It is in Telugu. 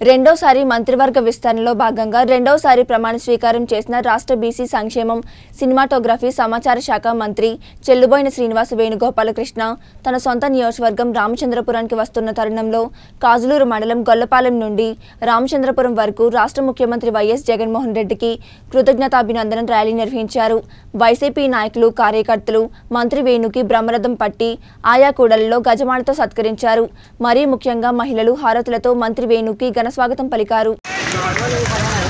రెండోసారి మంత్రివర్గ విస్తరణలో భాగంగా రెండోసారి ప్రమాణ స్వీకారం చేసిన రాష్ట్ర బీసీ సంక్షేమం సినిమాటోగ్రఫీ సమాచార శాఖ మంత్రి చెల్లుబోయిన శ్రీనివాస వేణుగోపాలకృష్ణ తన సొంత నియోజకవర్గం రామచంద్రపురానికి వస్తున్న తరుణంలో కాజులూరు మండలం గొల్లపాలెం నుండి రామచంద్రపురం వరకు రాష్ట్ర ముఖ్యమంత్రి వైఎస్ జగన్మోహన్ రెడ్డికి కృతజ్ఞతాభినందన ర్యాలీ నిర్వహించారు వైసీపీ నాయకులు కార్యకర్తలు మంత్రి వేణుకి బ్రహ్మరథం పట్టి ఆయా కూడలలో గజమాలతో సత్కరించారు మరీ ముఖ్యంగా మహిళలు హారతులతో మంత్రి వేణుకి ఘనస్వాగతం పలికారు